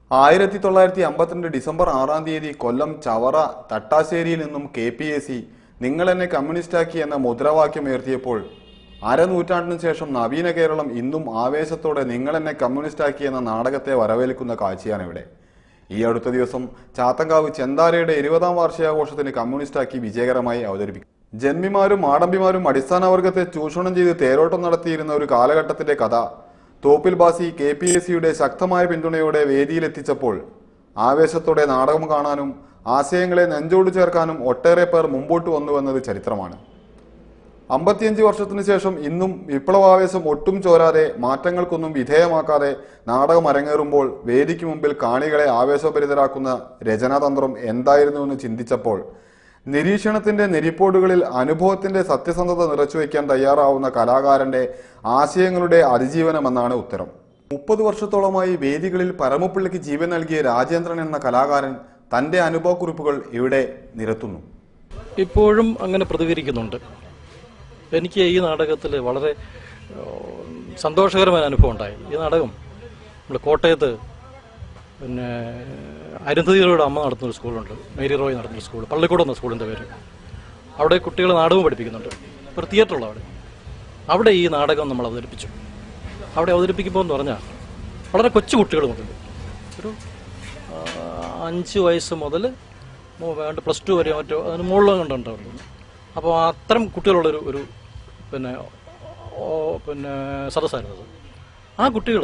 ആയിരത്തി തൊള്ളായിരത്തി അമ്പത്തിരണ്ട് ഡിസംബർ ആറാം തീയതി കൊല്ലം ചവറ തട്ടാശ്ശേരിയിൽ നിന്നും കെ പി എസ് സി നിങ്ങൾ എന്നെ കമ്മ്യൂണിസ്റ്റാക്കി എന്ന മുദ്രാവാക്യം ഉയർത്തിയപ്പോൾ അരനൂറ്റാണ്ടിനു ശേഷം നവീന കേരളം ഇന്നും ആവേശത്തോടെ നിങ്ങൾ എന്നെ കമ്മ്യൂണിസ്റ്റാക്കി എന്ന നാടകത്തെ വരവേൽക്കുന്ന കാഴ്ചയാണ് ഇവിടെ ഈ അടുത്ത ദിവസം ചാത്തങ്കാവ് ചെന്താരയുടെ ഇരുപതാം വാർഷികാഘോഷത്തിന് കമ്മ്യൂണിസ്റ്റാക്കി വിജയകരമായി അവതരിപ്പിക്കും ജന്മിമാരും മാടമ്പിമാരും അടിസ്ഥാന വർഗത്തെ ചൂഷണം ചെയ്ത് തേരോട്ടം നടത്തിയിരുന്ന ഒരു കാലഘട്ടത്തിന്റെ കഥ Thoppil Bhasi K P S സിയുടെ ശക്തമായ പിന്തുണയോടെ വേദിയിലെത്തിച്ചപ്പോൾ ആവേശത്തോടെ നാടകം കാണാനും ആശയങ്ങളെ നെഞ്ചോട് ചേർക്കാനും ഒട്ടേറെ പേർ മുമ്പോട്ട് വന്നുവെന്നത് ചരിത്രമാണ് അമ്പത്തിയഞ്ച് വർഷത്തിനു ശേഷം ഇന്നും വിപ്ലവാവേശം ഒട്ടും ചോരാതെ മാറ്റങ്ങൾക്കൊന്നും വിധേയമാക്കാതെ നാടകം അരങ്ങേറുമ്പോൾ വേദിക്ക് മുമ്പിൽ കാണികളെ ആവേശഭരിതരാക്കുന്ന രചനാതന്ത്രം എന്തായിരുന്നുവെന്ന് ചിന്തിച്ചപ്പോൾ നിരീക്ഷണത്തിന്റെ നെരിപ്പോടുകളിൽ അനുഭവത്തിന്റെ സത്യസന്ധത നിറച്ചുവെക്കാൻ തയ്യാറാവുന്ന കലാകാരന്റെ ആശയങ്ങളുടെ അതിജീവനമെന്നാണ് ഉത്തരം മുപ്പത് വർഷത്തോളമായി വേദികളിൽ പരമപ്പിള്ളിക്ക് ജീവൻ നൽകിയ രാജേന്ദ്രൻ എന്ന കലാകാരൻ തന്റെ അനുഭവക്കുറിപ്പുകൾ ഇവിടെ നിരത്തുന്നു ഇപ്പോഴും അങ്ങനെ പ്രതികരിക്കുന്നുണ്ട് എനിക്ക് ഈ നാടകത്തിൽ വളരെ ഏഹ്, സന്തോഷകരമായ അനുഭവം ഉണ്ടായി ഈ നാടകം നമ്മൾ കോട്ടയത്ത് പിന്നെ അരുന്ധതിയുടെ അമ്മ നടത്തുന്ന ഒരു സ്കൂളുണ്ട് മേരി റോയ് നടത്തുന്ന സ്കൂൾ പള്ളിക്കൂടം എന്ന സ്കൂളിൻ്റെ പേര് അവിടെ കുട്ടികൾ നാടകം പഠിപ്പിക്കുന്നുണ്ട് ഒരു തിയേറ്ററുള്ള അവിടെ അവിടെ ഈ നാടകം നമ്മൾ അവതരിപ്പിച്ചു അവിടെ അവതരിപ്പിക്കുമ്പോൾ എന്ന് പറഞ്ഞാൽ വളരെ കൊച്ചു കുട്ടികൾ മുതൽ ഒരു ആ, അഞ്ച് വയസ്സ് മുതൽ വേണ്ട പ്ലസ് ടു വരെ മറ്റോ അതിന് മുകളിൽ കണ്ടുണ്ടായിരുന്നു അപ്പോൾ അത്തരം കുട്ടികളുള്ളൊരു ഒരു പിന്നെ ഓ, പിന്നെ സദസ്സായിരുന്നു അത് ആ കുട്ടികൾ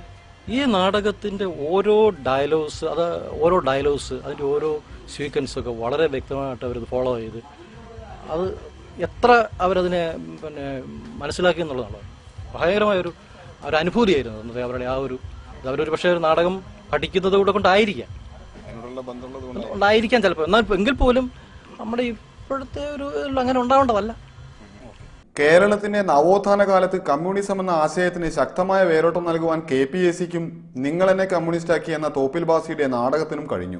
ഈ നാടകത്തിൻ്റെ ഓരോ ഡയലോഗ്സ് അത് ഓരോ ഡയലോഗ്സ് അതിൻ്റെ ഓരോ സീക്വൻസൊക്കെ വളരെ വ്യക്തമായിട്ട് അവരത് ഫോളോ ചെയ്ത് അത് എത്ര അവരതിനെ പിന്നെ മനസ്സിലാക്കി എന്നുള്ളതാണ് ഭയങ്കരമായ ഒരു ഒരു അനുഭൂതിയായിരുന്നു അന്നത്തെ അവരുടെ ആ ഒരു അത് അവരൊരു പക്ഷേ ഒരു നാടകം പഠിക്കുന്നത് കൂടെ കൊണ്ടായിരിക്കാം ഉണ്ടായിരിക്കാം ചിലപ്പോൾ എന്നാൽ എങ്കിൽ പോലും നമ്മുടെ ഇപ്പോഴത്തെ ഒരു ഇതിൽ അങ്ങനെ ഉണ്ടാവേണ്ടതല്ല കേരളത്തിന്റെ നവോത്ഥാന കാലത്ത് കമ്മ്യൂണിസം എന്ന ആശയത്തിന് ശക്തമായ വേരോട്ടം നൽകുവാൻ കെ പി എസ് സിക്കും നിങ്ങൾ എന്നെ കമ്മ്യൂണിസ്റ്റാക്കി എന്ന തോപ്പിൽ ബാസിയുടെ നാടകത്തിനും കഴിഞ്ഞു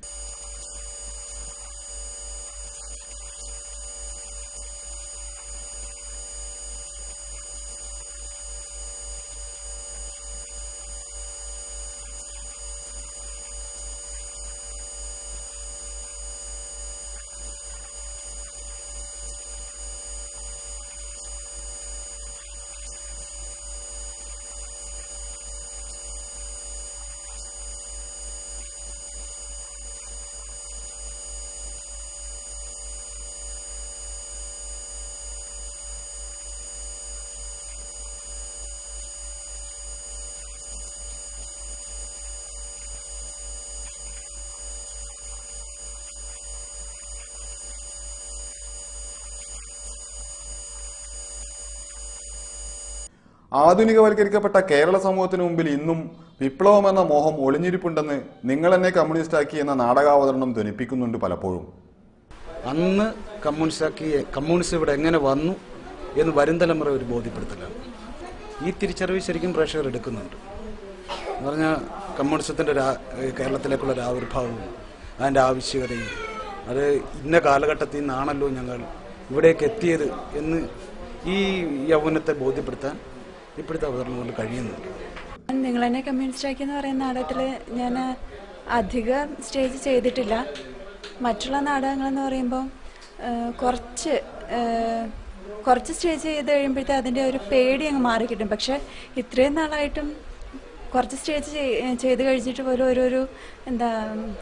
ആധുനികവൽക്കരിക്കപ്പെട്ട കേരള സമൂഹത്തിന് മുമ്പിൽ ഇന്നും വിപ്ലവം എന്ന മോഹം ഒളിഞ്ഞിരിപ്പുണ്ടെന്ന് നിങ്ങൾ എന്നെ കമ്മ്യൂണിസ്റ്റാക്കി എന്ന നാടകാവതരണം ധ്വനിപ്പിക്കുന്നുണ്ട് പലപ്പോഴും അന്ന് കമ്മ്യൂണിസ്റ്റാക്കി കമ്മ്യൂണിസം ഇവിടെ എങ്ങനെ വന്നു എന്ന് വരും തലമുറ ഒരു ബോധ്യപ്പെടുത്തലാണ് ഈ തിരിച്ചറിവ് ശരിക്കും പ്രേക്ഷകർ എടുക്കുന്നുണ്ട് എന്ന് പറഞ്ഞാൽ കമ്മ്യൂണിസത്തിൻ്റെ ഒരു ആ- കേരളത്തിലേക്കുള്ള ഒരു ആവിർഭാവവും അതിൻ്റെ ആവശ്യകതയും അത് ഇന്ന കാലഘട്ടത്തിൽ നിന്നാണല്ലോ ഞങ്ങൾ ഇവിടേക്ക് എത്തിയത് എന്ന് ഈ യൗവനത്തെ ബോധ്യപ്പെടുത്താൻ ഇപ്പോഴത്തെ അവതരണം കൊണ്ട് കഴിയുന്നുണ്ട് നിങ്ങൾ എന്നെ കമ്മ്യൂണിസ്റ്റ് ആക്കി എന്ന് പറയുന്ന നാടകത്തിൽ ഞാൻ അധികം സ്റ്റേജ് ചെയ്തിട്ടില്ല മറ്റുള്ള നാടകങ്ങളെന്ന് പറയുമ്പോൾ കുറച്ച് ആ, കുറച്ച് സ്റ്റേജ് ചെയ്ത് കഴിയുമ്പോഴത്തെ അതിൻ്റെ ഒരു പേടി അങ്ങ് മാറി കിട്ടും പക്ഷെ ഇത്രയും നാളായിട്ടും കുറച്ച് സ്റ്റേജ് ചെയ്- ചെയ്ത് കഴിച്ചിട്ട് പോലും ഒരു ഒരു എന്താ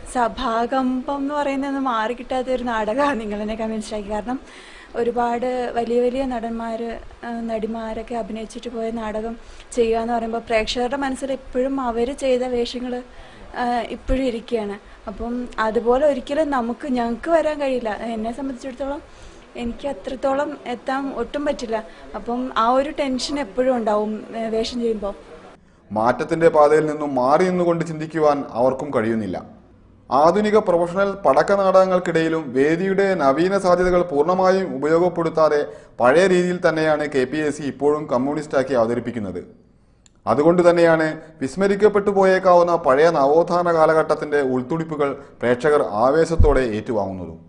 സഭാകമ്പം എന്ന് പറയുന്നത് മാറി കിട്ടാത്ത ഒരു നാടകമാണ് നിങ്ങൾ എന്നെ കമ്മ്യൂണിസ്റ്റ് ആക്കി കാരണം ഒരുപാട് വലിയ വലിയ നടന്മാർ നടിമാരൊക്കെ അഭിനയിച്ചിട്ട് പോയ നാടകം ചെയ്യുക എന്ന് പറയുമ്പോൾ പ്രേക്ഷകരുടെ മനസ്സിൽ ഇപ്പോഴും അവർ ചെയ്ത വേഷങ്ങൾ ഇപ്പോഴും ഇരിക്കുകയാണ് അപ്പം അതുപോലെ ഒരിക്കലും നമുക്ക് ഞങ്ങൾക്ക് വരാൻ കഴിയില്ല എന്നെ സംബന്ധിച്ചിടത്തോളം എനിക്ക് അത്രത്തോളം എത്താൻ ഒട്ടും പറ്റില്ല അപ്പം ആ ഒരു ടെൻഷൻ എപ്പോഴും ഉണ്ടാവും ഏ, വേഷം ചെയ്യുമ്പോൾ മാറ്റത്തിന്റെ പാതയിൽ നിന്നും മാറി നിന്നുകൊണ്ട് ചിന്തിക്കുവാൻ അവർക്കും കഴിയുന്നില്ല ആധുനിക പ്രൊഫഷണൽ പടക്ക നാടകങ്ങൾക്കിടയിലും വേദിയുടെ നവീന സാധ്യതകൾ പൂർണ്ണമായും ഉപയോഗപ്പെടുത്താതെ പഴയ രീതിയിൽ തന്നെയാണ് കെ പി എസ് സി ഇപ്പോഴും കമ്മ്യൂണിസ്റ്റാക്കി അവതരിപ്പിക്കുന്നത് അതുകൊണ്ട് തന്നെയാണ് വിസ്മരിക്കപ്പെട്ടു പോയേക്കാവുന്ന പഴയ നവോത്ഥാന കാലഘട്ടത്തിന്റെ ഉൾത്തുടിപ്പുകൾ പ്രേക്ഷകർ ആവേശത്തോടെ ഏറ്റുവാങ്ങുന്നതും